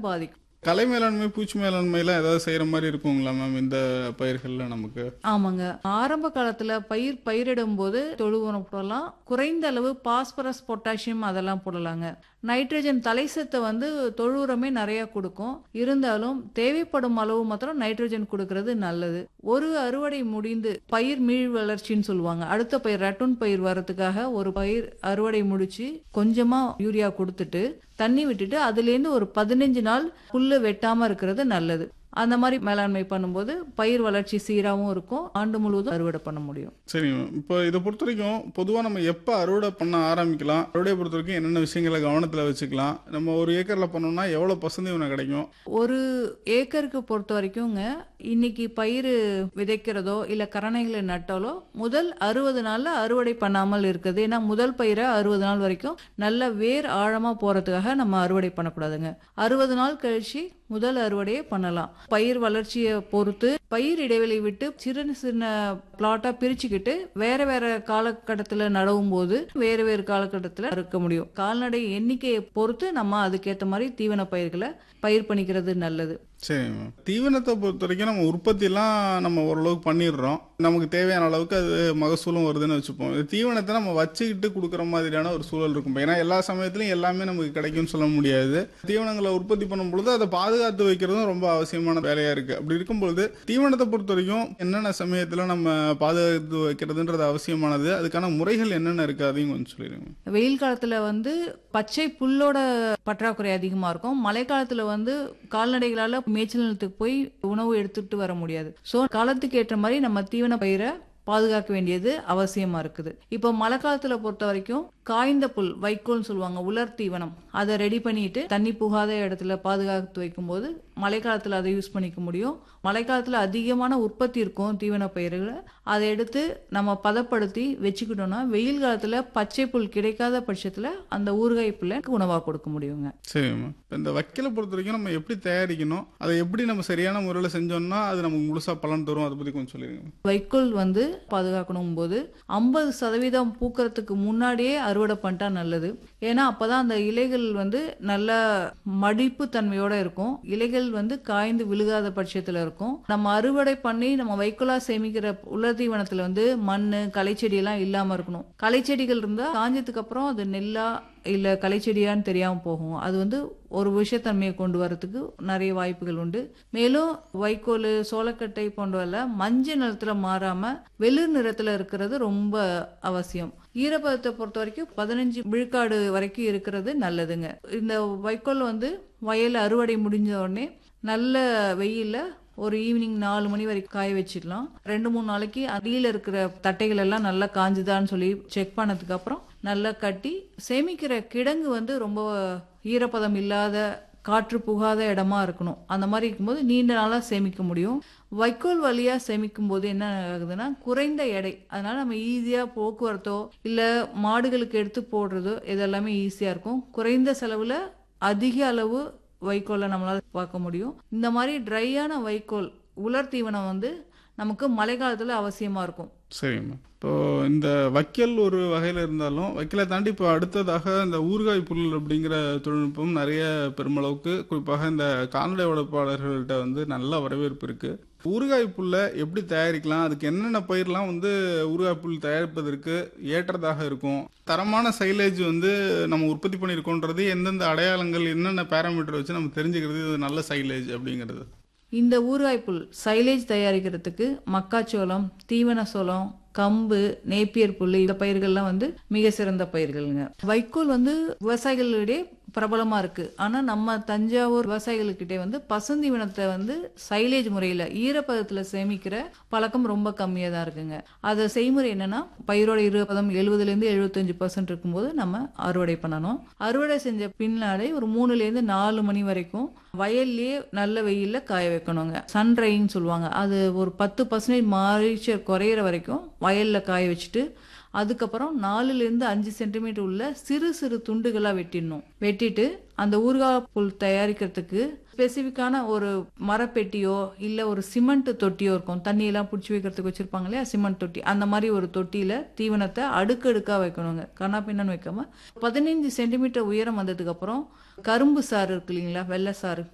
பாதிக்கும் கலை மேலாண்மை பூச்சி மேலாண்மைலாம் ஏதாவது செய்யற மாதிரி இருக்குங்களா மேம் இந்த பயிர்கள்ல நமக்கு ஆமாங்க ஆரம்ப காலத்துல பயிர் பயிரிடும் போது தொழு உரம் போடலாம் குறைந்த அளவு பாஸ்பரஸ் பொட்டாசியம் அதெல்லாம் போடலாங்க நைட்ரஜன் தலைசத்தை வந்து தொழு உரமே நிறைய கொடுக்கும் இருந்தாலும் தேவைப்படும் அளவு மாத்திரம் நைட்ரஜன் கொடுக்கறது நல்லது ஒரு அறுவடை முடிந்து பயிர் மீள் வளர்ச்சின்னு சொல்லுவாங்க அடுத்த பயிர் ரட்டுன் பயிர் வர்றதுக்காக ஒரு பயிர் அறுவடை முடிச்சு கொஞ்சமா யூரியா கொடுத்துட்டு தண்ணி விட்டுட்டு அதுலேருந்து ஒரு பதினஞ்சு நாள் புல்லு வெட்டாம இருக்கிறது நல்லது அந்த மாதிரி மேலாண்மை பண்ணும்போது பயிர் வளர்ச்சி சீராகவும் இருக்கும் ஆண்டு முழுவதும் அறுவடை பண்ண முடியும் சரி மேம் இப்போ இதை பொறுத்த வரைக்கும் பொதுவாக நம்ம எப்போ அறுவடை பண்ண ஆரம்பிக்கலாம் அறுவடையை பொறுத்த வரைக்கும் என்னென்ன விஷயங்களை கவனத்தில் வச்சுக்கலாம் நம்ம ஒரு ஏக்கரில் பண்ணோம்னா எவ்வளோ பசுந்தீவனம் கிடைக்கும் ஒரு ஏக்கருக்கு பொறுத்த வரைக்குங்க இன்னைக்கு பயிர் விதைக்கிறதோ இல்ல கரணைகளை நட்டாலோ முதல் அறுபது நாள்ல அறுவடை பண்ணாமல் இருக்குது ஏன்னா முதல் பயிரை அறுபது நாள் வரைக்கும் நல்ல வேர் ஆழமா போறதுக்காக நம்ம அறுவடை பண்ணக்கூடாதுங்க அறுபது நாள் கழிச்சு முதல் அறுவடையை பண்ணலாம் பயிர் வளர்ச்சியை பொறுத்து பயிர் இடைவெளி விட்டு சின்ன சின்ன பிளாட்டா பிரிச்சுக்கிட்டு வேற வேற காலகட்டத்தில் நடவும் போது வேறு வேறு காலகட்டத்தில் இருக்க முடியும் கால்நடை எண்ணிக்கையை பொறுத்து நம்ம அதுக்கேற்ற மாதிரி தீவன பயிர்களை பயிர் பண்ணிக்கிறது நல்லது சரி மேம் தீவனத்தை பொறுத்த வரைக்கும் நம்ம உற்பத்திலாம் நம்ம ஓரளவுக்கு பண்ணிடுறோம் நமக்கு தேவையான அளவுக்கு அது மகசூலும் வருதுன்னு வச்சுப்போம் இது தீவனத்தை நம்ம வச்சுக்கிட்டு கொடுக்குற மாதிரியான ஒரு சூழல் இருக்கும் ஏன்னா எல்லா சமயத்துலையும் எல்லாமே நமக்கு கிடைக்கும்னு சொல்ல முடியாது தீவனங்களை உற்பத்தி பண்ணும் பொழுது அதை பாதுகாத்து வைக்கிறதும் ரொம்ப அவசியமான வேலையா இருக்கு அப்படி இருக்கும் பொழுது தீவனத்தை பொறுத்த வரைக்கும் என்னென்ன சமயத்தில் நம்ம பாதுகாத்து வைக்கிறதுன்றது அவசியமானது அதுக்கான முறைகள் என்னென்ன இருக்கு அதையும் கொஞ்சம் சொல்லிடுங்க வெயில் காலத்துல வந்து பச்சை புல்லோட பற்றாக்குறை அதிகமா இருக்கும் மழை காலத்துல வந்து கால்நடைகளால மேய்ச்சல் நிலத்துக்கு போய் உணவு எடுத்துட்டு வர முடியாது சோ காலத்துக்கு ஏற்ற மாதிரி நம்ம தீவன பயிரை பாதுகாக்க வேண்டியது அவசியமா இருக்குது இப்போ மழை காலத்துல பொறுத்த வரைக்கும் காய்ந்த புல் வைக்கோல்னு சொல்லுவாங்க உலர் தீவனம் அதை ரெடி பண்ணிட்டு தண்ணி புகாத இடத்துல பாதுகாத்து வைக்கும்போது மழை காலத்துல அதை யூஸ் பண்ணிக்க முடியும் மழை காலத்துல அதிகமான உற்பத்தி இருக்கும் தீவன பயிர்களை அதை எடுத்து நம்ம பதப்படுத்தி வச்சுக்கிட்டோம்னா வெயில் காலத்துல பச்சை புல் கிடைக்காத பட்சத்துல அந்த ஊறுகாய் புல்லை உணவா கொடுக்க முடியுங்க சரி மேம் இப்போ இந்த வைக்கலை பொறுத்த வரைக்கும் நம்ம எப்படி தயாரிக்கணும் அதை எப்படி நம்ம சரியான முறையில் செஞ்சோம்னா அது நமக்கு முழுசா பலன் தரும் அதை பற்றி கொஞ்சம் சொல்லிடுங்க வைக்கோல் வந்து பாதுகாக்கணும் போது ஐம்பது சதவீதம் பூக்கறதுக்கு முன்னாடியே அறுவடை பண்ணிட்டா நல்லது ஏன்னா அப்பதான் அந்த இலைகள் வந்து நல்ல மடிப்பு தன்மையோட இருக்கும் இலைகள் வந்து காய்ந்து விழுகாத பட்சத்துல இருக்கும் நம்ம அறுவடை பண்ணி நம்ம வைக்கோலா சேமிக்கிற உலர் தீவனத்துல வந்து மண்ணு களைச்செடி எல்லாம் இல்லாம இருக்கணும் களைச்செடிகள் இருந்தா காஞ்சதுக்கு அப்புறம் அது நெல்லா இல்ல களைச்செடியான்னு தெரியாம போகும் அது வந்து ஒரு விஷத்தன்மையை கொண்டு வரதுக்கு நிறைய வாய்ப்புகள் உண்டு மேலும் வைக்கோல் சோளக்கட்டை போன்றவெல்லாம் மஞ்சள் நிறத்துல மாறாம வெளிர் நிறத்துல இருக்கிறது ரொம்ப அவசியம் ஈரப்பதத்தை பொறுத்த வரைக்கும் பதினஞ்சு விழுக்காடு வரைக்கும் இருக்கிறது நல்லதுங்க இந்த வைக்கோல் வந்து வயல் அறுவடை முடிஞ்ச உடனே நல்ல வெயில்ல ஒரு ஈவினிங் நாலு மணி வரைக்கும் காய வச்சிடலாம் ரெண்டு மூணு நாளைக்கு அடியில் இருக்கிற தட்டைகள் எல்லாம் நல்லா காஞ்சுதான்னு சொல்லி செக் பண்ணதுக்கு அப்புறம் நல்லா கட்டி சேமிக்கிற கிடங்கு வந்து ரொம்ப ஈரப்பதம் இல்லாத காற்று புகாத இடமா இருக்கணும் அந்த மாதிரி இருக்கும்போது நீண்ட நாளா சேமிக்க முடியும் வைக்கோல் வழியா சேமிக்கும் போது என்ன ஆகுதுன்னா குறைந்த எடை அதனால நம்ம ஈஸியா போக்குவரத்தோ இல்ல மாடுகளுக்கு எடுத்து போடுறதோ இதெல்லாமே ஈஸியா இருக்கும் குறைந்த செலவுல அதிக அளவு வைக்கோலை நம்மளால பார்க்க முடியும் இந்த மாதிரி ட்ரையான வைக்கோல் உலர் தீவனம் வந்து நமக்கு மழை காலத்துல அவசியமா இருக்கும் சரிம்மா இப்போ இந்த வைக்கல் ஒரு வகையில் இருந்தாலும் வைக்கலை தாண்டி இப்போ அடுத்ததாக இந்த ஊறுகாய் புல் அப்படிங்கிற தொழில்நுட்பம் நிறைய பெருமளவுக்கு குறிப்பாக இந்த கால்நடை வளர்ப்பாளர்கள்ட்ட வந்து நல்ல வரவேற்பு இருக்கு ஊறுகாய் புல்லை எப்படி தயாரிக்கலாம் அதுக்கு என்னென்ன பயிர்லாம் வந்து ஊறுகாய் புல் தயாரிப்பதற்கு ஏற்றதாக இருக்கும் தரமான சைலேஜ் வந்து நம்ம உற்பத்தி பண்ணியிருக்கோன்றது எந்தெந்த அடையாளங்கள் என்னென்ன பேராமீட்டர் வச்சு நம்ம தெரிஞ்சுக்கிறது இது நல்ல சைலேஜ் அப்படிங்கிறது இந்த ஊறுகாய் புல் சைலேஜ் தயாரிக்கிறதுக்கு மக்காச்சோளம் தீவன சோளம் கம்பு நேப்பியர் புல் இந்த பயிர்கள்லாம் வந்து மிக சிறந்த பயிர்கள்ங்க வைக்கோல் வந்து விவசாயிகளிடையே பிரபலமா இருக்கு ஆனா நம்ம தஞ்சாவூர் விவசாயிகளுக்கிட்டே வந்து பசுந்தீவனத்தை வந்து சைலேஜ் முறையில ஈரப்பதத்துல சேமிக்கிற பழக்கம் ரொம்ப கம்மியா தான் இருக்குங்க அது செய்முறை என்னன்னா பயிரோட ஈரப்பதம் எழுபதுல இருந்து எழுபத்தஞ்சு பர்சன்ட் இருக்கும்போது நம்ம அறுவடை பண்ணணும் அறுவடை செஞ்ச பின்னாலே ஒரு மூணுல இருந்து நாலு மணி வரைக்கும் வயல்லயே நல்ல வெயில்ல காய வைக்கணுங்க சன்ரைன்னு சொல்லுவாங்க அது ஒரு பத்து பர்சன்டேஜ் மாரிச்சர் குறையிற வரைக்கும் வயல்ல காய வச்சுட்டு அதுக்கப்புறம் நாலுலேருந்து அஞ்சு சென்டிமீட்டர் உள்ள சிறு சிறு துண்டுகளாக வெட்டிடணும் வெட்டிட்டு அந்த ஊறுகாய் புல் தயாரிக்கிறதுக்கு ஸ்பெசிஃபிக்கான ஒரு மரப்பெட்டியோ இல்லை ஒரு சிமெண்ட் தொட்டியோ இருக்கும் தண்ணியெல்லாம் பிடிச்சி வைக்கிறதுக்கு வச்சிருப்பாங்க இல்லையா சிமெண்ட் தொட்டி அந்த மாதிரி ஒரு தொட்டியில் தீவனத்தை அடுக்கு அடுக்காக வைக்கணுங்க கண்ணா பின்னன்னு வைக்காம பதினைஞ்சு சென்டிமீட்டர் உயரம் வந்ததுக்கு அப்புறம் கரும்பு சாறு இருக்கு இல்லைங்களா வெள்ளை சாறு